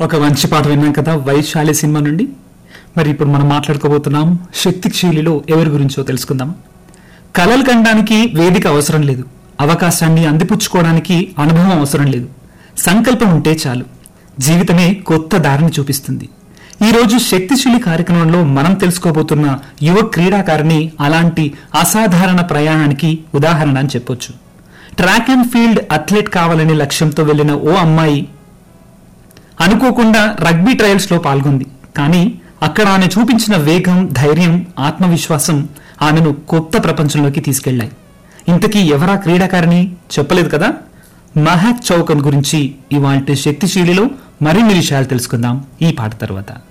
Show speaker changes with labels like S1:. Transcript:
S1: ఒక మంచి పాట విన్నాం కదా వైశాలి సినిమా నుండి మరి ఇప్పుడు మనం మాట్లాడుకోబోతున్నాం శక్తిశీలిలో ఎవరి గురించో తెలుసుకుందాం కలలు కనడానికి వేదిక అవసరం లేదు అవకాశాన్ని అందిపుచ్చుకోవడానికి అనుభవం అవసరం లేదు సంకల్పం ఉంటే చాలు జీవితమే కొత్త దారిని చూపిస్తుంది ఈ రోజు శక్తిశీలి కార్యక్రమంలో మనం తెలుసుకోబోతున్న యువ క్రీడాకారిణి అలాంటి అసాధారణ ప్రయాణానికి ఉదాహరణ అని చెప్పొచ్చు ట్రాక్ అండ్ ఫీల్డ్ అథ్లెట్ కావాలనే లక్ష్యంతో వెళ్లిన ఓ అమ్మాయి అనుకోకుండా రగ్బీ ట్రయల్స్ లో పాల్గొంది కానీ అక్కడ ఆమె చూపించిన వేగం ధైర్యం ఆత్మవిశ్వాసం ఆమెను కొత్త ప్రపంచంలోకి తీసుకెళ్లాయి ఇంతకీ ఎవరా క్రీడాకారిణి చెప్పలేదు కదా మహక్ చౌకన్ గురించి ఇవాళ శక్తిశీలిలో మరిన్ని విషయాలు తెలుసుకుందాం ఈ పాట తర్వాత